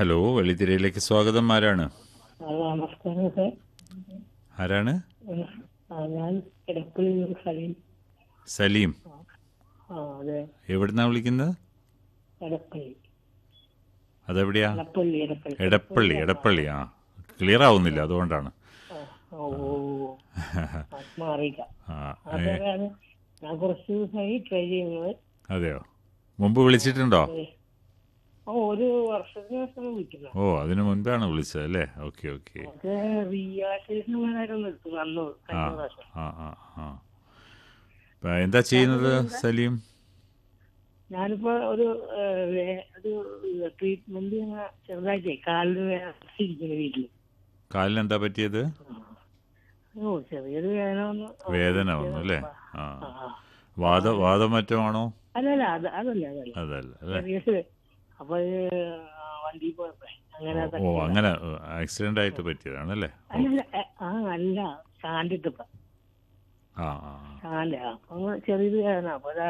Hello വെള്ളിത്തിരയിലേക്ക് സ്വാഗതം ആരാണ് ആ, നമസ്കാരം സാർ ആരാണ് ആ, ഞാൻ എടപ്പള്ളി ഒരു സലീം സലീം ആ അതെ എവിടുന്നാ വിളിക്കുന്നത് എടപ്പള്ളി അതെവിടെയാ എടപ്പള്ളി എടപ്പള്ളി എടപ്പള്ളി എടപ്പള്ളി ആ ക്ലിയർ ആവുന്നില്ല അതുകൊണ്ടാണ് ആ, ഓ ഓ, ഓ. ആ, മാറിയില്ല ആ അതെ ഏ, അതെ. ഞാൻ കുറച്ച് ദിവസമായി ട്രൈ ചെയ്യുന്നത് അതെയോ മുമ്പ് വിളിച്ചിട്ടുണ്ടോ ഏ, ഓ ഒരു വർഷത്തിന് ശേഷം വിളിക്കുന്നത് ഓ അതിനു മുൻപാണ് വിളിച്ചത് അല്ലേ ഓക്കെ ഓക്കെ അത് റീആക്ടിവേഷൻ വരാനൊന്നും എടുത്തു വന്നു ആ കഴിഞ്ഞ പ്രാവശ്യം ആ ആ ആ ഇപ്പൊ എന്താ ചെയ്യുന്നത് സലീം ഞാനിപ്പോ ഒരു ഏ, വേ- ഒരു ട്രീറ്റ്മെന്റ് ചെറുതായിട്ടേ കാലിന് ഇരിക്കുന്ന വീട്ടില് കാലിന് എന്താ പറ്റിയത് ഓ ചെറിയൊരു വേദന വന്നു വേദന വന്നു അല്ലേ ആ ആ, ആ. വാദ വാദം മറ്റമാണോ അല്ലല്ല അത് അതല്ല അതല്ല അതല്ല അല്ലേ ചെറിയ അപ്പൊ ഇത് വണ്ടി പോയപ്പോ അങ്ങനെ ഓ തട്ടി. അങ്ങനെ ആക്സിഡന്റ് ആയിട്ട് പറ്റിയതാണല്ലേ അല്ലല്ല എ, ആ അല്ല കാണ്ടിട്ടിപ്പ ആ ആ ആ. കാണ്ട അപ്പൊ ചെറിയൊരു വേദന അപ്പൊ